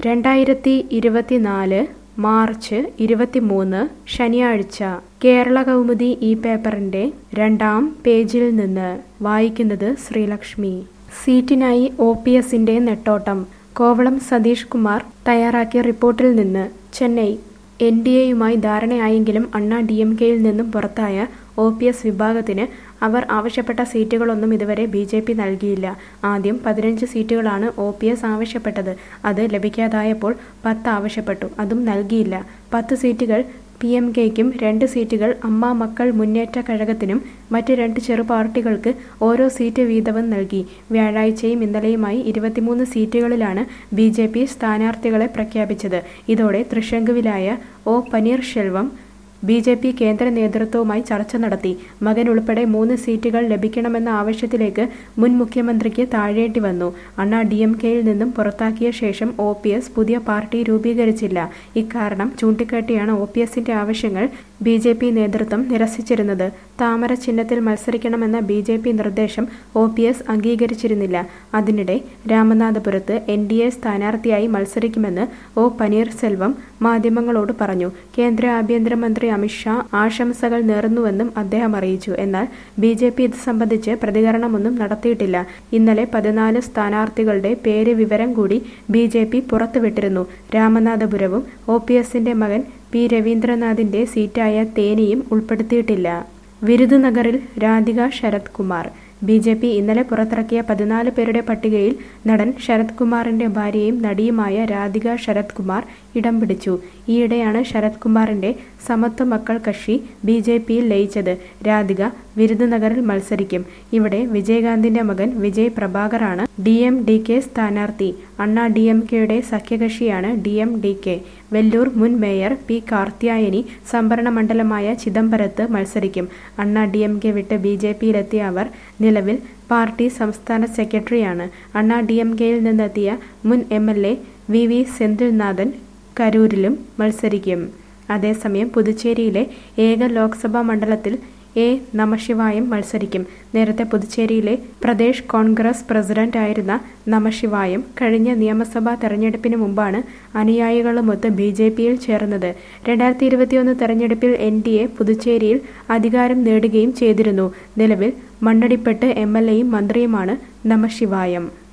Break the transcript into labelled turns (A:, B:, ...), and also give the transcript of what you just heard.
A: രണ്ടായിരത്തി ഇരുപത്തിനാല് മാർച്ച് ഇരുപത്തിമൂന്ന് ശനിയാഴ്ച കേരള കൗമുദി ഈ പേപ്പറിന്റെ രണ്ടാം പേജിൽ നിന്ന് വായിക്കുന്നത് ശ്രീലക്ഷ്മി സീറ്റിനായി ഒ പി എസിന്റെ നെട്ടോട്ടം കോവളം സതീഷ് കുമാർ തയ്യാറാക്കിയ റിപ്പോർട്ടിൽ നിന്ന് ചെന്നൈ എൻ ഡി എയുമായി ധാരണയായെങ്കിലും അണ്ണാ ഡി എം കെയിൽ നിന്നും പുറത്തായ ഒ പി എസ് വിഭാഗത്തിന് അവർ ആവശ്യപ്പെട്ട സീറ്റുകളൊന്നും ഇതുവരെ ബി ജെ പി നൽകിയില്ല ആദ്യം പതിനഞ്ച് സീറ്റുകളാണ് ഒ പി എസ് ആവശ്യപ്പെട്ടത് അത് ലഭിക്കാതായപ്പോൾ പത്ത് ആവശ്യപ്പെട്ടു അതും നൽകിയില്ല പത്ത് സീറ്റുകൾ പി എം കെയ്ക്കും രണ്ട് സീറ്റുകൾ അമ്മ മക്കൾ മുന്നേറ്റ കഴകത്തിനും മറ്റ് രണ്ട് ചെറു പാർട്ടികൾക്ക് ഓരോ സീറ്റ് വീതവും നൽകി വ്യാഴാഴ്ചയും ഇന്നലെയുമായി ഇരുപത്തിമൂന്ന് സീറ്റുകളിലാണ് ബി ജെ പി സ്ഥാനാർത്ഥികളെ പ്രഖ്യാപിച്ചത് ഇതോടെ തൃശങ്കുവിലായ O Panneerselvam B J P കേന്ദ്ര നേതൃത്വവുമായി ചർച്ച നടത്തി മകൻ ഉൾപ്പെടെ മൂന്ന് സീറ്റുകൾ ലഭിക്കണമെന്ന ആവശ്യത്തിലേക്ക് മുൻ മുഖ്യമന്ത്രിക്ക് താഴേണ്ടി വന്നു അണ്ണാ ഡി എം കെയിൽ നിന്നും പുറത്താക്കിയ ശേഷം ഒ പി എസ് പുതിയ പാർട്ടി രൂപീകരിച്ചില്ല ഇക്കാരണം ചൂണ്ടിക്കാട്ടിയാണ് ഒ പി എസിന്റെ ആവശ്യങ്ങൾ ബി ജെ പി നേതൃത്വം നിരസിച്ചിരുന്നത് താമര ചിഹ്നത്തിൽ മത്സരിക്കണമെന്ന ബി ജെ പി നിർദ്ദേശം ഒ പി എസ് അംഗീകരിച്ചിരുന്നില്ല അതിനിടെ രാമനാഥപുരത്ത് എൻ ഡി എ സ്ഥാനാർത്ഥിയായി മത്സരിക്കുമെന്ന് ഒ പനീർസെൽവം മാധ്യമങ്ങളോട് പറഞ്ഞു കേന്ദ്ര ആഭ്യന്തരമന്ത്രി അമിത്ഷാ ആശംസകൾ നേർന്നുവെന്നും അദ്ദേഹം അറിയിച്ചു എന്നാൽ ബി ജെ പി ഇത് സംബന്ധിച്ച് പ്രതികരണമൊന്നും നടത്തിയിട്ടില്ല ഇന്നലെ പതിനാല് സ്ഥാനാർത്ഥികളുടെ പേര് വിവരം കൂടി ബി ജെ പി പുറത്തുവിട്ടിരുന്നു രാമനാഥപുരവും ഒ പി എസിന്റെ മകൻ പി രവീന്ദ്രനാഥിന്റെ സീറ്റായ തേനിയും ഉൾപ്പെടുത്തിയിട്ടില്ല വിരുദുനഗറിൽ Radhika Sarath Kumar B J P ഇന്നലെ പുറത്തിറക്കിയ പതിനാല് പേരുടെ പട്ടികയിൽ നടൻ ശരത് കുമാറിന്റെ ഭാര്യയും നടിയുമായ രാധിക ശരത് കുമാർ ഇടം പിടിച്ചു ഈയിടെയാണ് ശരത് കുമാറിന്റെ സമത്വ മക്കൾ കക്ഷി ബി ജെ പിയിൽ ലയിച്ചത് രാധിക വിരുദുനഗറിൽ മത്സരിക്കും ഇവിടെ വിജയകാന്തിന്റെ മകൻ വിജയ് പ്രഭാകറാണ് ഡി എം ഡി കെ സ്ഥാനാർത്ഥി അണ്ണാ ഡി എം കെയുടെ സഖ്യകക്ഷിയാണ് D M D K Vellore മുൻ മേയർ പി കാർത്യായനി സംഭരണ മണ്ഡലമായ ചിദംബരത്ത് മത്സരിക്കും അണ്ണാ ഡി എം കെ വിട്ട് ബി ജെ പിയിലെത്തിയ അവർ നിലവിൽ പാർട്ടി സംസ്ഥാന സെക്രട്ടറിയാണ് അണ്ണാ ഡി എം കെയിൽ നിന്നെത്തിയ മുൻ M L A V V Senthilnathan കരൂരിലും മത്സരിക്കും അതേസമയം പുതുച്ചേരിയിലെ ഏക ലോക്സഭാ മണ്ഡലത്തിൽ എ നമശിവായം മത്സരിക്കും നേരത്തെ പുതുച്ചേരിയിലെ പ്രദേശ് കോൺഗ്രസ് പ്രസിഡന്റ് ആയിരുന്ന നമശിവായം കഴിഞ്ഞ നിയമസഭാ തെരഞ്ഞെടുപ്പിന് മുമ്പാണ് അനുയായികളുമൊത്ത് ബി ജെ പിയിൽ ചേർന്നത് രണ്ടായിരത്തി ഇരുപത്തിയൊന്ന് തെരഞ്ഞെടുപ്പിൽ എൻ ഡി എ പുതുച്ചേരിയിൽ അധികാരം നേടുകയും ചെയ്തിരുന്നു നിലവിൽ മണ്ണടിപ്പെട്ട് എം എൽ എയും മന്ത്രിയുമാണ് നമശിവായം